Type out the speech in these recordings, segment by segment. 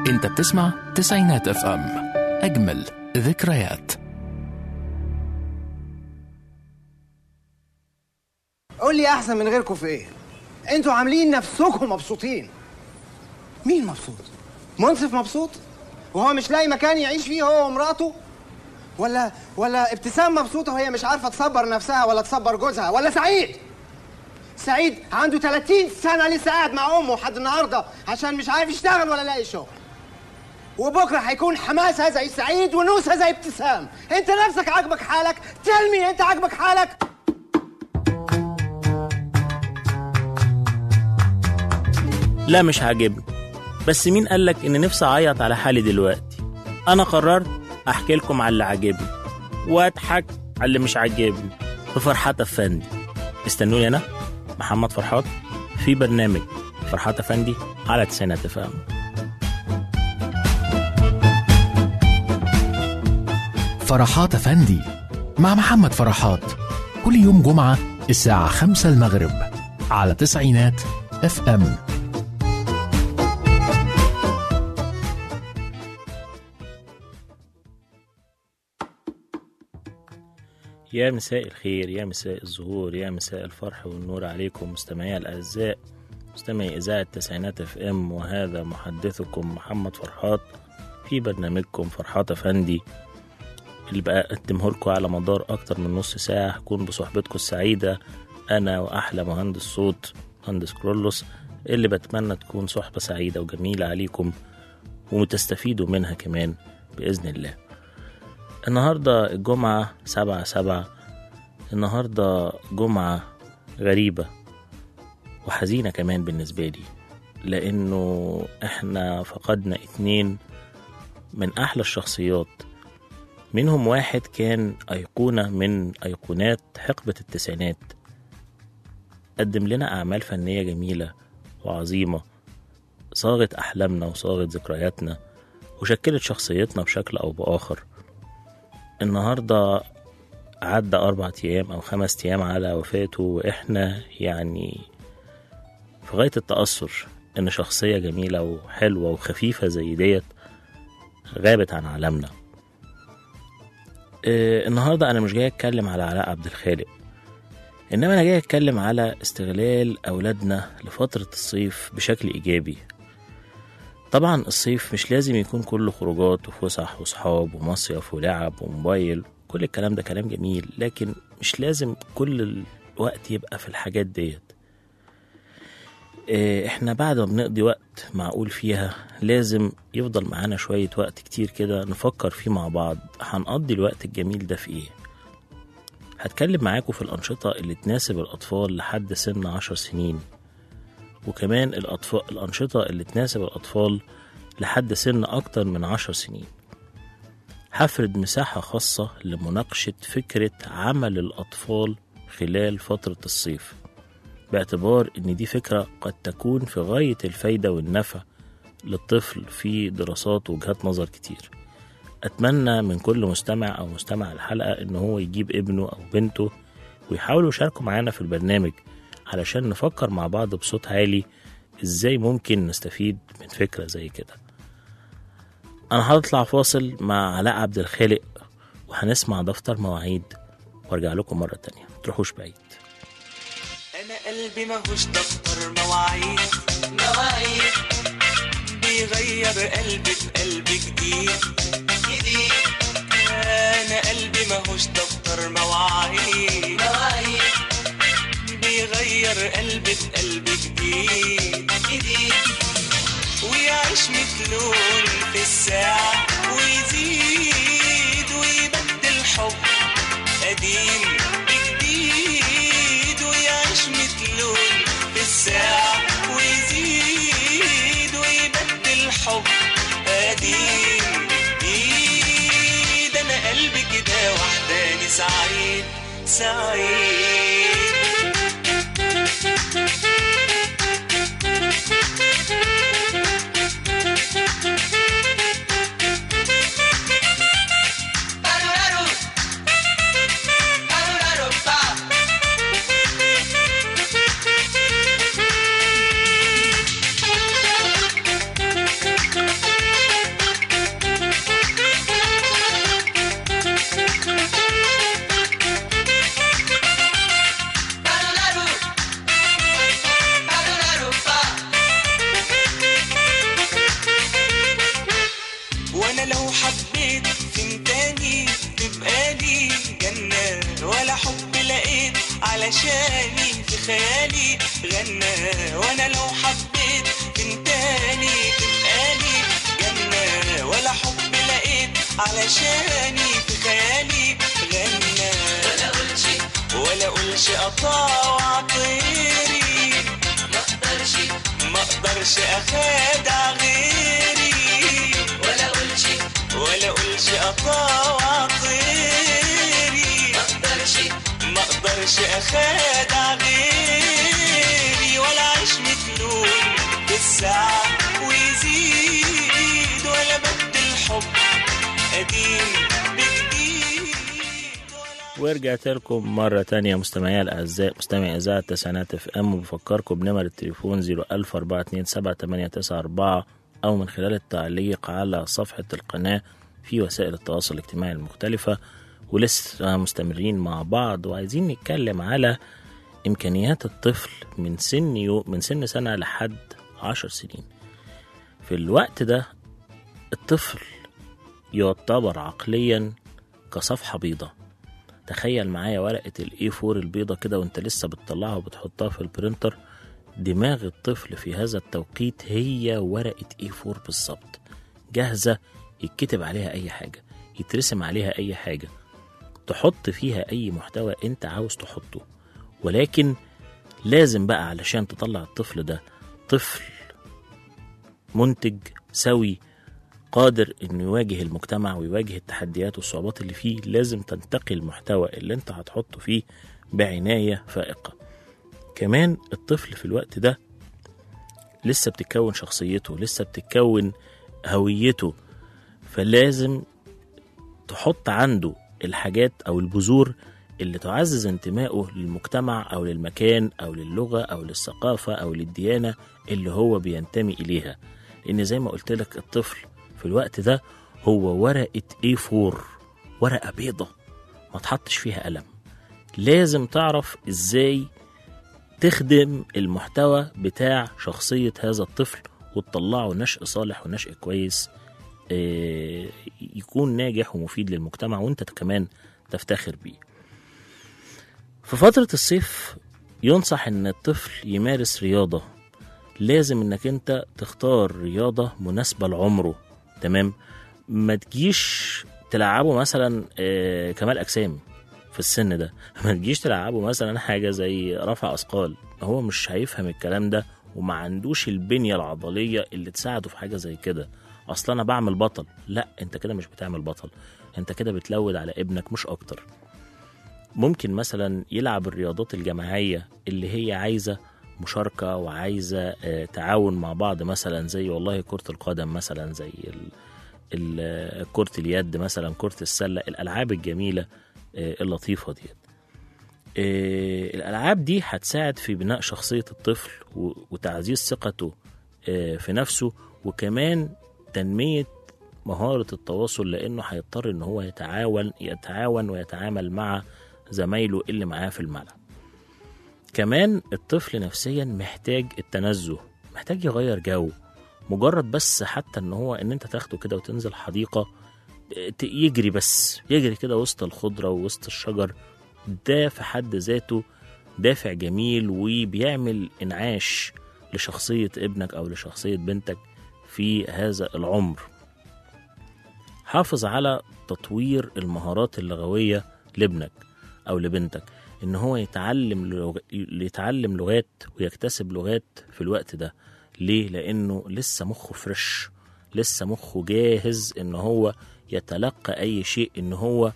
انت بتسمع تسعينات اف ام اجمل ذكريات قول لي احسن من غيركم في ايه انتوا عاملين نفسكم مبسوطين مين مبسوط منصف مبسوط وهو مش لاقي مكان يعيش فيه هو ومراته ولا ولا ابتسام مبسوطه وهي مش عارفه تصبر نفسها ولا تصبر جوزها ولا سعيد سعيد عنده 30 سنه لسه قاعد مع امه لحد النهارده عشان مش عارف يشتغل ولا لاقي شغل وبكره هيكون حماسها زي سعيد ونوسها زي ابتسام انت نفسك عاجبك حالك تلمي انت عاجبك حالك لا مش عاجبني بس مين قالك ان نفسي اعيط على حالي دلوقتي انا قررت احكي لكم على اللي عاجبني واضحك على اللي مش عاجبني في فرحات افندي استنوني انا محمد فرحات في برنامج فرحات افندي على تسعينات فهم فرحات افندي مع محمد فرحات كل يوم جمعة الساعة خمسة المغرب على تسعينات اف ام يا مساء الخير يا مساء الزهور يا مساء الفرح والنور عليكم مستمعي الأعزاء مستمعي إذاعة تسعينات اف ام وهذا محدثكم محمد فرحات في برنامجكم فرحات أفندي اللي بقدمه لكم على مدار أكتر من نص ساعة هكون بصحبتكم السعيدة أنا وأحلى مهندس صوت مهندس كرولوس اللي بتمنى تكون صحبة سعيدة وجميلة عليكم وتستفيدوا منها كمان بإذن الله النهاردة الجمعة سبعة سبعة النهاردة جمعة غريبة وحزينة كمان بالنسبة لي لأنه إحنا فقدنا اتنين من أحلى الشخصيات منهم واحد كان أيقونة من أيقونات حقبة التسعينات قدم لنا أعمال فنية جميلة وعظيمة صاغت أحلامنا وصاغت ذكرياتنا وشكلت شخصيتنا بشكل أو بآخر النهاردة عدى أربع أيام أو خمس أيام على وفاته وإحنا يعني في غاية التأثر إن شخصية جميلة وحلوة وخفيفة زي ديت غابت عن عالمنا آه، النهاردة أنا مش جاي أتكلم على علاء عبد الخالق إنما أنا جاي أتكلم على استغلال أولادنا لفترة الصيف بشكل إيجابي طبعا الصيف مش لازم يكون كله خروجات وفسح وصحاب ومصيف ولعب وموبايل كل الكلام ده كلام جميل لكن مش لازم كل الوقت يبقى في الحاجات ديت إيه، احنا بعد ما بنقضي وقت معقول فيها لازم يفضل معانا شوية وقت كتير كده نفكر فيه مع بعض هنقضي الوقت الجميل ده في ايه هتكلم معاكم في الأنشطة اللي تناسب الأطفال لحد سن عشر سنين وكمان الأطفال الأنشطة اللي تناسب الأطفال لحد سن أكتر من عشر سنين هفرد مساحة خاصة لمناقشة فكرة عمل الأطفال خلال فترة الصيف باعتبار إن دي فكرة قد تكون في غاية الفايدة والنفع للطفل في دراسات وجهات نظر كتير أتمنى من كل مستمع أو مستمع الحلقة إن هو يجيب ابنه أو بنته ويحاولوا يشاركوا معانا في البرنامج علشان نفكر مع بعض بصوت عالي ازاي ممكن نستفيد من فكرة زي كده انا هطلع فاصل مع علاء عبد الخالق وهنسمع دفتر مواعيد وارجع لكم مرة تانية متروحوش بعيد انا قلبي ماهوش دفتر مواعيد مواعيد بيغير قلبي في قلب جديد جديد انا قلبي ماهوش دفتر مواعيد مواعيد بيغير قلبي في قلب جديد جديد ويعيش متلون في الساعة ويزيد ويبدل حب قديم بجديد ويعيش متلون في الساعة ويزيد ويبدل حب قديم جديد أنا قلبي كده وحداني سعيد سعيد علشاني في خيالي غنى وانا لو حبيت من تاني تبقالي جنة ولا حب لقيت علشاني في خيالي غنى ولا قلش ولا قلش اطاوع طيري ما اقدرش ما اقدرش اخادع غيري ولا قلش ولا قلش اطاوع طيري ما اقدرش ما اقدرش اخادع غيري ولا اعيش مجنون بالساعة ويزيد ولا بدل حب قديم بجديد ولا ورجعت لكم مرة تانية مستمعي الأعزاء مستمعي إذاعة تسعينات اف ام وبفكركم بنمر التليفون 01427 أو من خلال التعليق على صفحة القناة في وسائل التواصل الاجتماعي المختلفة ولسه مستمرين مع بعض وعايزين نتكلم على إمكانيات الطفل من سن يو من سن سنة لحد عشر سنين في الوقت ده الطفل يعتبر عقليا كصفحة بيضة تخيل معايا ورقة الاي 4 البيضة كده وانت لسه بتطلعها وبتحطها في البرينتر دماغ الطفل في هذا التوقيت هي ورقة اي 4 بالظبط جاهزة يتكتب عليها اي حاجة يترسم عليها اي حاجة تحط فيها اي محتوى انت عاوز تحطه ولكن لازم بقى علشان تطلع الطفل ده طفل منتج سوي قادر انه يواجه المجتمع ويواجه التحديات والصعوبات اللي فيه لازم تنتقي المحتوى اللي انت هتحطه فيه بعناية فائقة كمان الطفل في الوقت ده لسه بتتكون شخصيته لسه بتتكون هويته فلازم تحط عنده الحاجات او البذور اللي تعزز انتمائه للمجتمع او للمكان او للغه او للثقافه او للديانه اللي هو بينتمي اليها لان زي ما قلت لك الطفل في الوقت ده هو ورقه A4 ورقه بيضه ما تحطش فيها قلم لازم تعرف ازاي تخدم المحتوى بتاع شخصيه هذا الطفل وتطلعه نشء صالح ونشء كويس آه، يكون ناجح ومفيد للمجتمع وانت كمان تفتخر بيه في فترة الصيف ينصح ان الطفل يمارس رياضة لازم انك انت تختار رياضة مناسبة لعمره تمام ما تجيش تلعبه مثلا آه، كمال اجسام في السن ده ما تجيش تلعبه مثلا حاجة زي رفع اثقال هو مش هيفهم الكلام ده وما عندوش البنية العضلية اللي تساعده في حاجة زي كده اصل انا بعمل بطل لا انت كده مش بتعمل بطل انت كده بتلود على ابنك مش اكتر ممكن مثلا يلعب الرياضات الجماعية اللي هي عايزة مشاركة وعايزة آه، تعاون مع بعض مثلا زي والله كرة القدم مثلا زي ال- ال- كرة اليد مثلا كرة السلة الألعاب الجميلة آه، اللطيفة ديت آه، الألعاب دي هتساعد في بناء شخصية الطفل و- وتعزيز ثقته آه، في نفسه وكمان تنمية مهارة التواصل لأنه هيضطر إن هو يتعاون يتعاون ويتعامل مع زمايله اللي معاه في الملعب. كمان الطفل نفسيا محتاج التنزه، محتاج يغير جو. مجرد بس حتى إن هو إن أنت تاخده كده وتنزل حديقة ت- يجري بس يجري كده وسط الخضرة ووسط الشجر ده في حد ذاته دافع جميل وبيعمل انعاش لشخصية ابنك أو لشخصية بنتك في هذا العمر حافظ على تطوير المهارات اللغوية لابنك أو لبنتك إن هو يتعلم لغ... يتعلم لغات ويكتسب لغات في الوقت ده ليه؟ لأنه لسه مخه فريش لسه مخه جاهز إن هو يتلقى أي شيء إن هو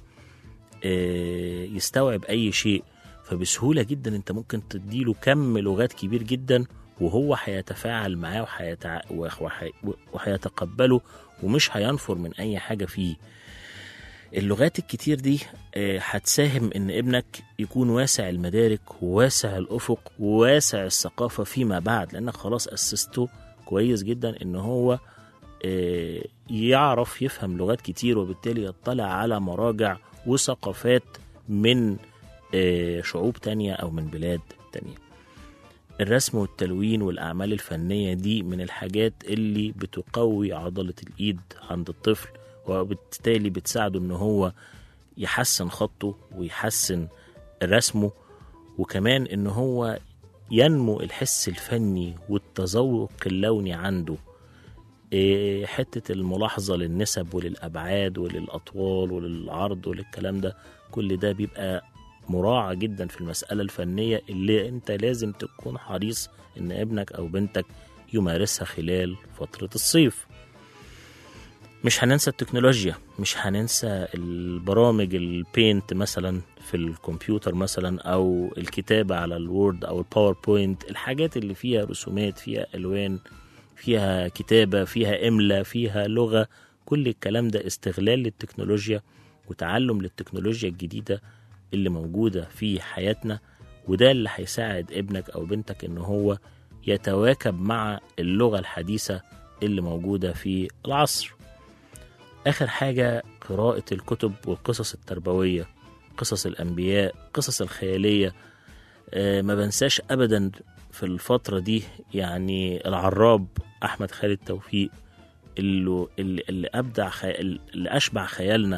آه، يستوعب أي شيء فبسهولة جدا أنت ممكن تديله كم لغات كبير جدا وهو هيتفاعل معاه وهيتع... وهي... وهيتقبله ومش هينفر من أي حاجة فيه اللغات الكتير دي آه، هتساهم ان ابنك يكون واسع المدارك وواسع الافق وواسع الثقافه فيما بعد لانك خلاص اسسته كويس جدا ان هو آه، يعرف يفهم لغات كتير وبالتالي يطلع على مراجع وثقافات من آه، شعوب تانية او من بلاد تانية الرسم والتلوين والأعمال الفنية دي من الحاجات اللي بتقوي عضلة الإيد عند الطفل وبالتالي بتساعده إن هو يحسن خطه ويحسن رسمه وكمان ان هو ينمو الحس الفني والتذوق اللوني عنده إيه، حتة الملاحظة للنسب وللأبعاد وللأطوال وللعرض وللكلام ده كل ده بيبقى مراعى جدا في المسألة الفنية اللي انت لازم تكون حريص ان ابنك او بنتك يمارسها خلال فترة الصيف مش هننسى التكنولوجيا مش هننسى البرامج البينت مثلا في الكمبيوتر مثلا او الكتابة على الوورد او الباوربوينت الحاجات اللي فيها رسومات فيها الوان فيها كتابة فيها إملا فيها لغة كل الكلام ده استغلال للتكنولوجيا وتعلم للتكنولوجيا الجديدة اللي موجودة في حياتنا وده اللي هيساعد ابنك أو بنتك إن هو يتواكب مع اللغة الحديثة اللي موجودة في العصر آخر حاجة قراءة الكتب والقصص التربوية قصص الأنبياء قصص الخيالية آه، ما بنساش أبدا في الفترة دي يعني العراب أحمد خالد توفيق اللي, اللي, اللي أبدع خي... اللي أشبع خيالنا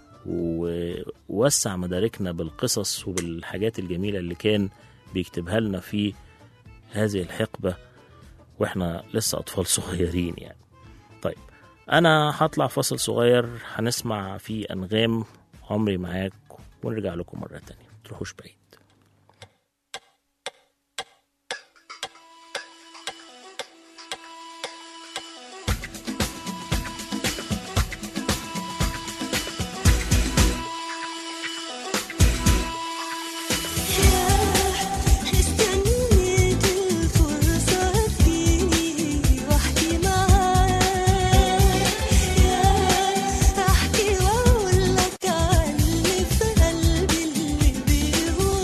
ووسع مداركنا بالقصص وبالحاجات الجميلة اللي كان بيكتبها لنا في هذه الحقبة واحنا لسه أطفال صغيرين يعني طيب أنا هطلع فاصل صغير هنسمع فيه أنغام عمري معاك ونرجع لكم مرة تانية متروحوش بعيد استنيت الفرصة تجيني واحكي معاك احكي واقول لك عن اللي في قلبي اللي بيهواك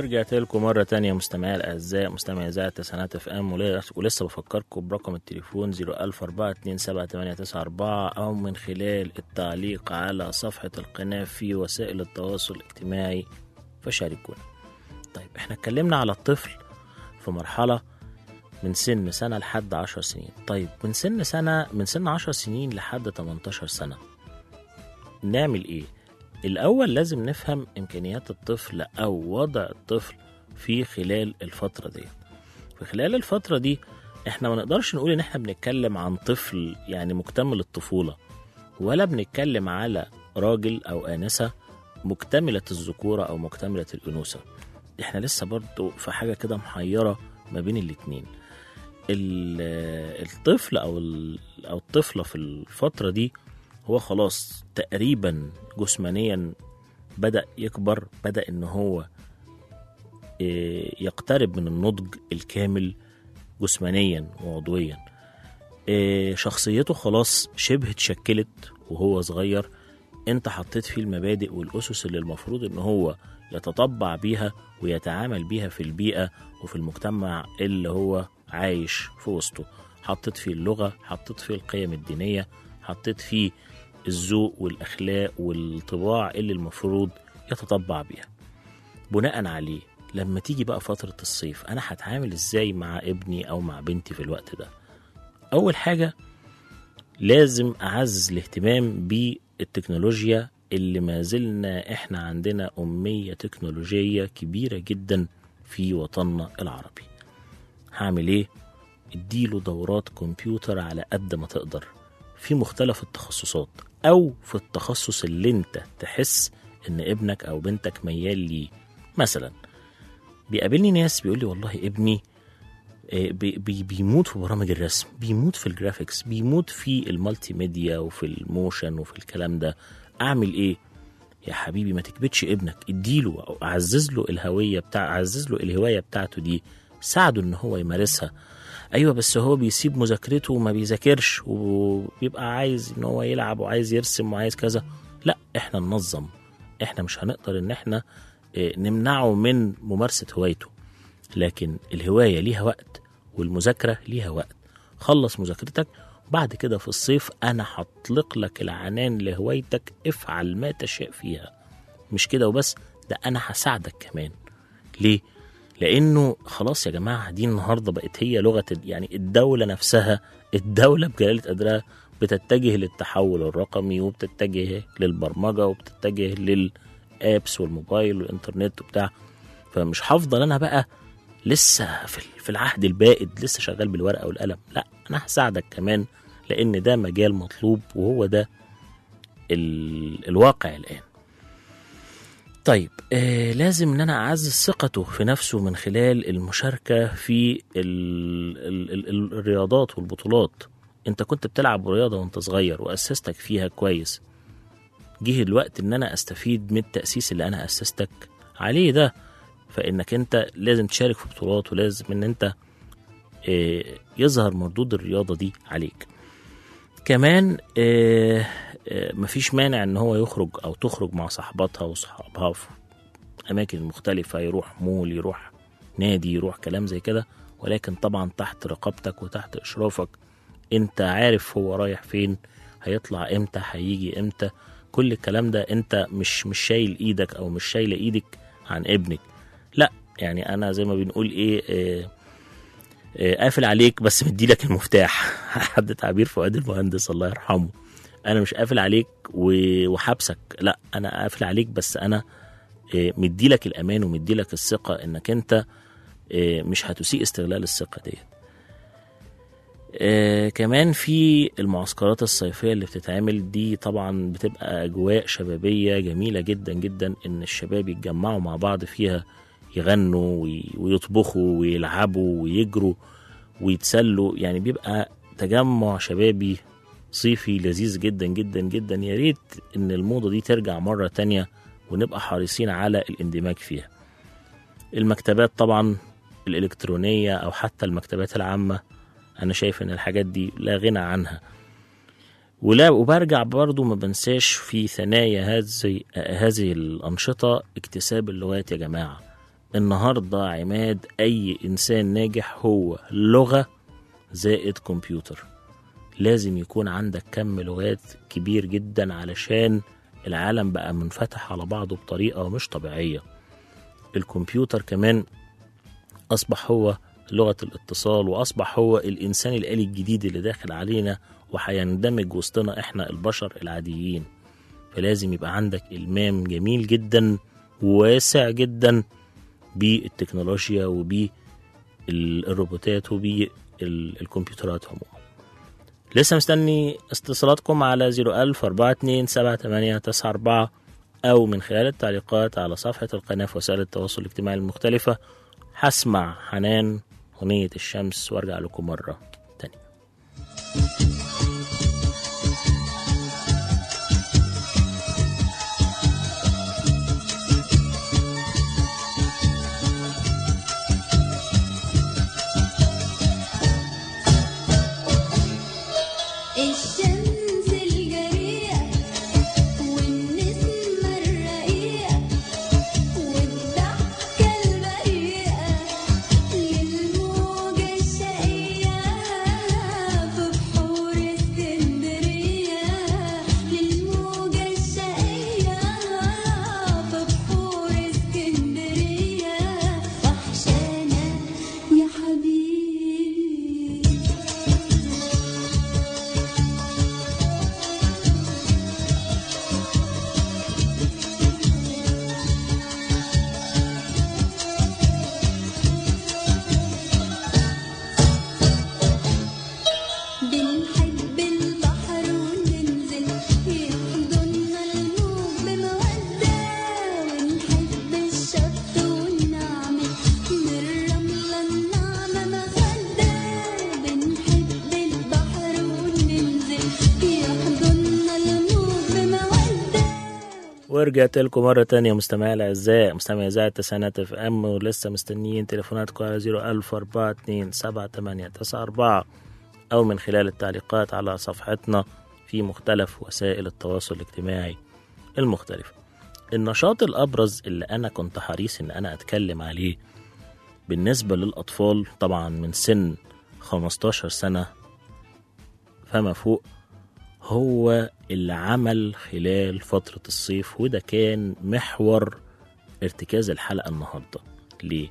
ورجعت لكم مرة تانية مستمعي الأعزاء مستمعي إذاعة تسعينات اف ام ولس- ولسه بفكركم برقم التليفون 010427894 أو من خلال التعليق على صفحة القناة في وسائل التواصل الاجتماعي فشاركونا طيب احنا اتكلمنا على الطفل في مرحلة من سن سنة لحد عشر سنين طيب من سن سنة من سن عشر سنين لحد 18 سنة نعمل ايه الأول لازم نفهم إمكانيات الطفل أو وضع الطفل في خلال الفترة دي في خلال الفترة دي احنا ما نقدرش نقول ان احنا بنتكلم عن طفل يعني مكتمل الطفولة ولا بنتكلم على راجل أو آنسة مكتملة الذكورة أو مكتملة الأنوثة احنا لسه برضو في حاجة كده محيرة ما بين الاتنين ال- الطفل أو ال- أو الطفلة في الفترة دي هو خلاص تقريبا جسمانيا بدأ يكبر بدأ إن هو إيه، يقترب من النضج الكامل جسمانيا وعضويا إيه، شخصيته خلاص شبه اتشكلت وهو صغير انت حطيت فيه المبادئ والأسس اللي المفروض ان هو يتطبع بيها ويتعامل بيها في البيئة وفي المجتمع اللي هو عايش في وسطه حطيت فيه اللغة حطيت فيه القيم الدينية حطيت فيه الذوق والأخلاق والطباع اللي المفروض يتطبع بيها بناء عليه لما تيجي بقى فترة الصيف أنا هتعامل إزاي مع ابني أو مع بنتي في الوقت ده أول حاجة لازم أعزز الاهتمام بالتكنولوجيا اللي ما زلنا إحنا عندنا أمية تكنولوجية كبيرة جدا في وطننا العربي هعمل إيه؟ اديله دورات كمبيوتر على قد ما تقدر في مختلف التخصصات أو في التخصص اللي أنت تحس إن ابنك أو بنتك ميال ليه مثلا بيقابلني ناس بيقول لي والله ابني آه، بي بي بيموت في برامج الرسم بيموت في الجرافيكس بيموت في المالتي ميديا وفي الموشن وفي الكلام ده اعمل ايه يا حبيبي ما تكبتش ابنك اديله او اعزز له الهويه بتاع اعزز له الهوايه بتاعته دي ساعده ان هو يمارسها ايوه بس هو بيسيب مذاكرته وما بيذاكرش وبيبقى عايز ان هو يلعب وعايز يرسم وعايز كذا لا احنا ننظم احنا مش هنقدر ان احنا آه، نمنعه من ممارسه هوايته لكن الهواية ليها وقت والمذاكرة ليها وقت خلص مذاكرتك بعد كده في الصيف أنا هطلق لك العنان لهوايتك افعل ما تشاء فيها مش كده وبس ده أنا هساعدك كمان ليه؟ لأنه خلاص يا جماعة دي النهاردة بقت هي لغة ال- يعني الدولة نفسها الدولة بجلالة قدرها بتتجه للتحول الرقمي وبتتجه للبرمجة وبتتجه للابس والموبايل والانترنت وبتاع فمش هفضل انا بقى لسه في في العهد البائد لسه شغال بالورقه والقلم لا انا هساعدك كمان لان ده مجال مطلوب وهو ده ال... الواقع الان طيب آه لازم ان انا اعزز ثقته في نفسه من خلال المشاركه في ال... ال... ال... ال... الرياضات والبطولات انت كنت بتلعب رياضه وانت صغير واسستك فيها كويس جه الوقت ان انا استفيد من التاسيس اللي انا اسستك عليه ده فانك انت لازم تشارك في بطولات ولازم ان انت آه، يظهر مردود الرياضه دي عليك كمان آه، آه، مفيش مانع ان هو يخرج او تخرج مع صاحباتها وصحابها في اماكن مختلفه يروح مول يروح نادي يروح كلام زي كده ولكن طبعا تحت رقابتك وتحت اشرافك انت عارف هو رايح فين هيطلع امتى هيجي امتى كل الكلام ده انت مش مش شايل ايدك او مش شايله ايدك عن ابنك لا يعني انا زي ما بنقول ايه آه، آه، قافل عليك بس مديلك المفتاح حد تعبير فؤاد المهندس الله يرحمه انا مش قافل عليك و- وحابسك لا انا قافل عليك بس انا آه، مديلك الامان ومديلك الثقه انك انت آه، مش هتسيء استغلال الثقه ديت آه كمان في المعسكرات الصيفية اللي بتتعمل دي طبعا بتبقى أجواء شبابية جميلة جدا جدا إن الشباب يتجمعوا مع بعض فيها يغنوا وي- ويطبخوا ويلعبوا ويجروا ويتسلوا يعني بيبقى تجمع شبابي صيفي لذيذ جدا جدا جدا يا ريت إن الموضة دي ترجع مرة تانية ونبقى حريصين على الاندماج فيها المكتبات طبعا الإلكترونية أو حتى المكتبات العامة انا شايف ان الحاجات دي لا غنى عنها ولا وبرجع برضو ما بنساش في ثنايا هذه هذه الأنشطة اكتساب اللغات يا جماعة النهاردة عماد أي إنسان ناجح هو لغة زائد كمبيوتر لازم يكون عندك كم لغات كبير جدا علشان العالم بقى منفتح على بعضه بطريقة مش طبيعية الكمبيوتر كمان أصبح هو لغة الاتصال وأصبح هو الإنسان الآلي الجديد اللي داخل علينا وهيندمج وسطنا إحنا البشر العاديين فلازم يبقى عندك إلمام جميل جدا وواسع جدا بالتكنولوجيا وبالروبوتات وبالكمبيوترات عموما لسه مستني اتصالاتكم على 01000 42 78 94 أو من خلال التعليقات على صفحة القناة في وسائل التواصل الاجتماعي المختلفة هسمع حنان أغنية الشمس وارجع لكم مرة تانية الشمس الجريئة والنسمة الرقيقة والضحكة البريئة للموجة الشقية في بحور اسكندرية للموجة الشقية في بحور اسكندرية وحشانة يا حبيبي بنحب البحر وننزل يحضننا الموج بمودة ونحب الشط والنعمة من الرملة الناعمة مخدة بنحب البحر وننزل يحضننا الموج بمودة ورجعت لكم مرة تانية مستمعي الأعزاء مستمعي إذاعة تسعينات اف ام ولسه مستنيين تليفوناتكم على زيرو ألف أربعة اتنين سبعة تمانية تسعة أربعة أو من خلال التعليقات على صفحتنا في مختلف وسائل التواصل الاجتماعي المختلفة النشاط الأبرز اللي أنا كنت حريص إن أنا أتكلم عليه بالنسبة للأطفال طبعا من سن 15 سنة فما فوق هو اللي عمل خلال فترة الصيف وده كان محور ارتكاز الحلقة النهاردة ليه؟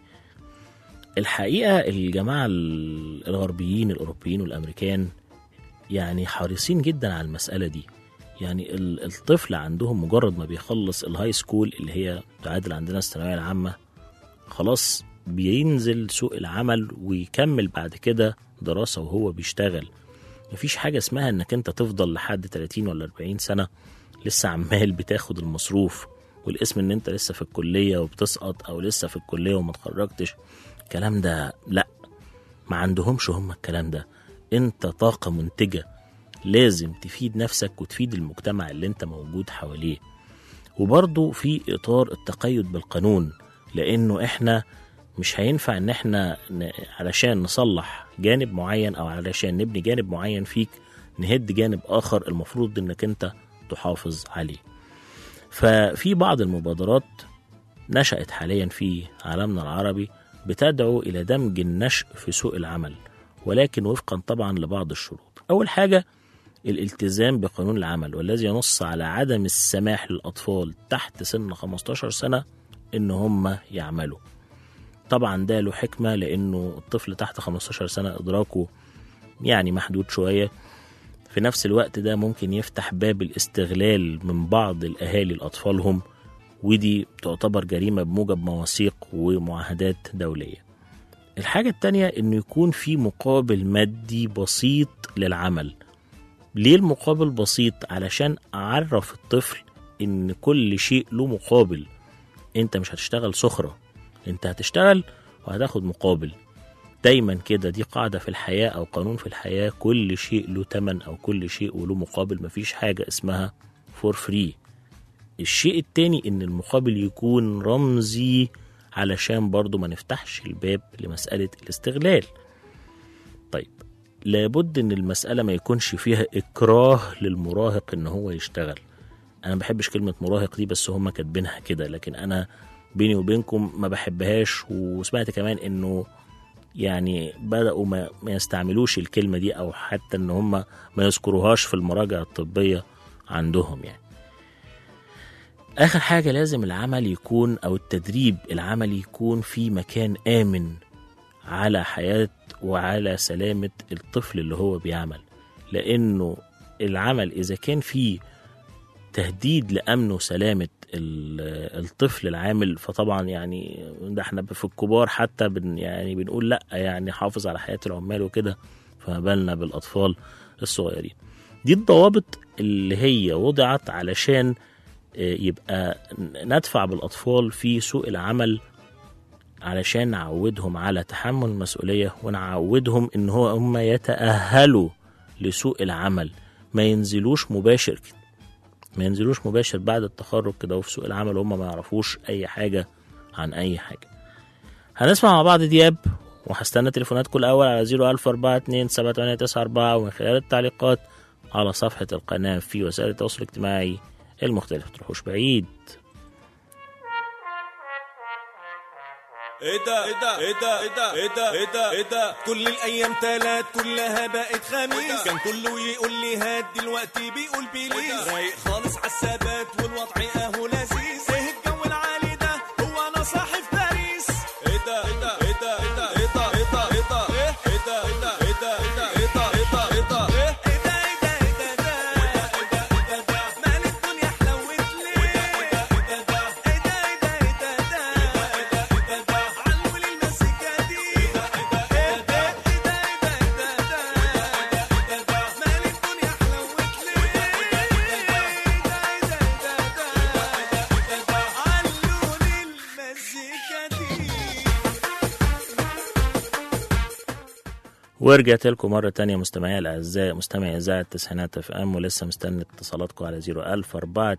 الحقيقة الجماعة ال- الغربيين الأوروبيين والأمريكان يعني حريصين جدا على المسألة دي يعني ال- الطفل عندهم مجرد ما بيخلص الهاي سكول اللي هي تعادل عندنا الثانوية العامة خلاص بينزل سوق العمل ويكمل بعد كده دراسة وهو بيشتغل مفيش حاجة اسمها انك انت تفضل لحد 30 ولا 40 سنة لسه عمال بتاخد المصروف والاسم ان انت لسه في الكلية وبتسقط او لسه في الكلية وما اتخرجتش الكلام ده لا ما عندهمش هم الكلام ده انت طاقة منتجة لازم تفيد نفسك وتفيد المجتمع اللي انت موجود حواليه وبرضه في اطار التقيد بالقانون لانه احنا مش هينفع ان احنا ن... علشان نصلح جانب معين او علشان نبني جانب معين فيك نهد جانب اخر المفروض انك انت تحافظ عليه ففي بعض المبادرات نشأت حاليا في عالمنا العربي بتدعو إلى دمج النشء في سوق العمل ولكن وفقا طبعا لبعض الشروط أول حاجة الالتزام بقانون العمل والذي ينص على عدم السماح للأطفال تحت سن 15 سنة إن هم يعملوا طبعا ده له حكمة لأنه الطفل تحت 15 سنة إدراكه يعني محدود شوية في نفس الوقت ده ممكن يفتح باب الاستغلال من بعض الأهالي لأطفالهم ودي تعتبر جريمة بموجب مواثيق ومعاهدات دولية الحاجة التانية إنه يكون في مقابل مادي بسيط للعمل ليه المقابل بسيط علشان أعرف الطفل إن كل شيء له مقابل أنت مش هتشتغل سخرة أنت هتشتغل وهتاخد مقابل دايما كده دي قاعدة في الحياة أو قانون في الحياة كل شيء له تمن أو كل شيء وله مقابل مفيش حاجة اسمها فور فري الشيء التاني ان المقابل يكون رمزي علشان برضو ما نفتحش الباب لمسألة الاستغلال طيب لابد ان المسألة ما يكونش فيها اكراه للمراهق ان هو يشتغل انا ما بحبش كلمة مراهق دي بس هم كاتبينها كده لكن انا بيني وبينكم ما بحبهاش وسمعت كمان انه يعني بدأوا ما, ما يستعملوش الكلمة دي أو حتى إن هم ما يذكروهاش في المراجع الطبية عندهم يعني آخر حاجة لازم العمل يكون أو التدريب العملي يكون في مكان آمن على حياة وعلى سلامة الطفل اللي هو بيعمل لأنه العمل إذا كان فيه تهديد لأمن وسلامة ال- الطفل العامل فطبعا يعني ده احنا في الكبار حتى بن يعني بنقول لا يعني حافظ على حياة العمال وكده فما بالنا بالأطفال الصغيرين دي الضوابط اللي هي وضعت علشان آه، يبقى ندفع بالأطفال في سوق العمل علشان نعودهم على تحمل المسؤولية ونعودهم إن هو هم يتأهلوا لسوق العمل ما ينزلوش مباشر كده ما ينزلوش مباشر بعد التخرج كده وفي سوق العمل وهم ما يعرفوش أي حاجة عن أي حاجة هنسمع مع بعض دياب وهستنى تليفوناتكم الأول على 01042 ومن خلال التعليقات على صفحة القناة في وسائل التواصل الاجتماعي المختلفة تروحوش بعيد ايه ده ايه ده ايه ده ايه ده ايه ده ايه ده ايه ده كل الايام تلات كلها بقت خميس كان كله يقول لي هات دلوقتي بيقول بليز رايق خالص عالثبات والوضع اهو لذيذ ايه الجو العالي ده هو انا صاحي في باريس ايه ده ايه ده ايه ده ايه ده ايه ده ايه ده ايه ده ايه ده ايه ده ايه ده ايه ده ايه ده ايه ده ايه ده ايه ده ايه ده ايه ده ده ايه ده ايه ده ايه ده ده مال الدنيا حلوت ليه ايه ده ايه ده ده ايه ده ايه ده ايه ده ده ايه ده ايه ده ايه ده علوا لي المزيكا دي ايه ده ايه ده ايه ده ايه ده ايه ده ايه ده ده ايه ده ايه ده ده مال الدنيا حلوت ليه ايه ده ايه ده ايه ده ايه ده ايه ده ايه ده ده علوا لي المزيكا دي ورجعت لكم مرة تانية مستمعي الأعزاء مستمعي إذاعة التسعينات اف ام ولسه مستني اتصالاتكم على 01000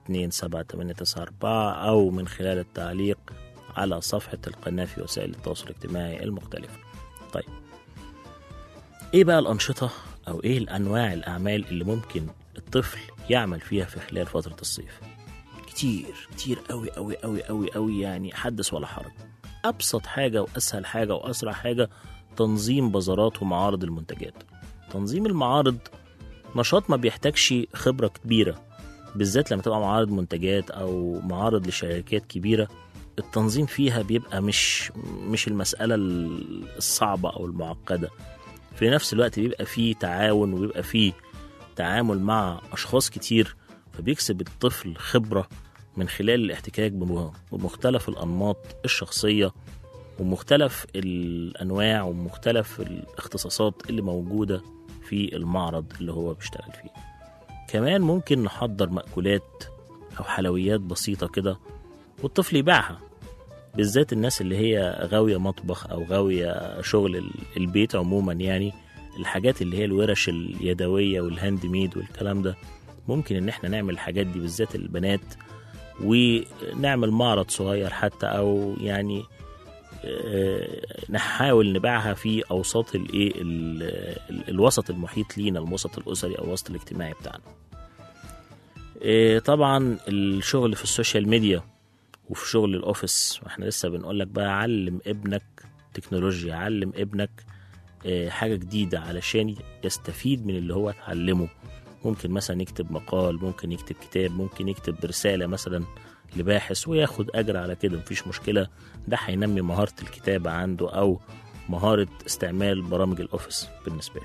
427 أو من خلال التعليق على صفحة القناة في وسائل التواصل الاجتماعي المختلفة. طيب إيه بقى الأنشطة أو إيه الأنواع الأعمال اللي ممكن الطفل يعمل فيها في خلال فترة الصيف؟ كتير كتير أوي أوي أوي أوي أوي يعني حدث ولا حرج. أبسط حاجة وأسهل حاجة وأسرع حاجة تنظيم بازارات ومعارض المنتجات تنظيم المعارض نشاط ما بيحتاجش خبرة كبيرة بالذات لما تبقى معارض منتجات أو معارض لشركات كبيرة التنظيم فيها بيبقى مش مش المسألة الصعبة أو المعقدة في نفس الوقت بيبقى فيه تعاون وبيبقى فيه تعامل مع أشخاص كتير فبيكسب الطفل خبرة من خلال الاحتكاك بم- بمختلف الأنماط الشخصية ومختلف الانواع ومختلف الاختصاصات اللي موجوده في المعرض اللي هو بيشتغل فيه كمان ممكن نحضر مأكولات او حلويات بسيطه كده والطفل يبيعها بالذات الناس اللي هي غاويه مطبخ او غاويه شغل ال- البيت عموما يعني الحاجات اللي هي الورش اليدويه والهاند ميد والكلام ده ممكن ان احنا نعمل الحاجات دي بالذات البنات ونعمل معرض صغير حتى او يعني آه، نحاول نبيعها في اوساط الايه ال- ال- الوسط المحيط لينا الوسط الاسري او الوسط الاجتماعي بتاعنا آه، طبعا الشغل في السوشيال ميديا وفي شغل الاوفيس واحنا لسه بنقول لك بقى علم ابنك تكنولوجيا علم ابنك آه، حاجه جديده علشان يستفيد من اللي هو اتعلمه ممكن مثلا يكتب مقال ممكن يكتب كتاب ممكن يكتب رساله مثلا لباحث وياخد اجر على كده مفيش مشكله ده هينمي مهاره الكتابه عنده او مهاره استعمال برامج الاوفيس بالنسبه له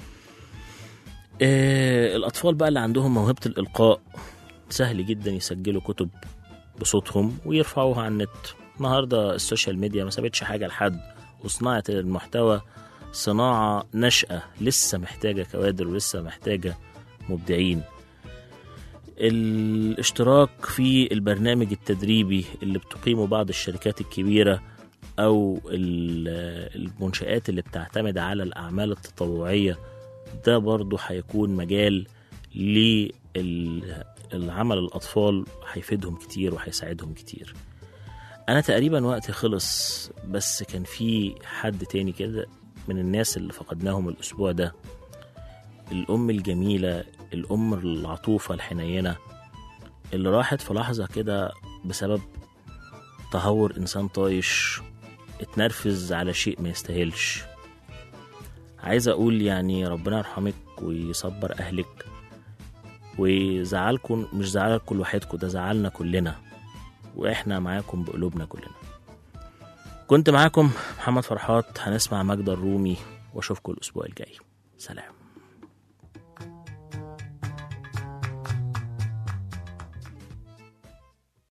آه الاطفال بقى اللي عندهم موهبه الالقاء سهل جدا يسجلوا كتب بصوتهم ويرفعوها على النت النهارده السوشيال ميديا ما سابتش حاجه لحد وصناعه المحتوى صناعه ناشئه لسه محتاجه كوادر ولسه محتاجه مبدعين الاشتراك في البرنامج التدريبي اللي بتقيمه بعض الشركات الكبيرة أو ال- المنشآت اللي بتعتمد على الأعمال التطوعية ده برضو هيكون مجال للعمل الأطفال هيفيدهم كتير وهيساعدهم كتير أنا تقريبا وقتي خلص بس كان في حد تاني كده من الناس اللي فقدناهم الأسبوع ده الأم الجميلة الأم العطوفة الحنينة اللي راحت في لحظة كده بسبب تهور انسان طايش اتنرفز على شيء ما يستاهلش عايز اقول يعني ربنا يرحمك ويصبر اهلك وزعلكم مش زعلكم لوحدكم ده زعلنا كلنا واحنا معاكم بقلوبنا كلنا كنت معاكم محمد فرحات هنسمع مجد الرومي واشوفكم الاسبوع الجاي سلام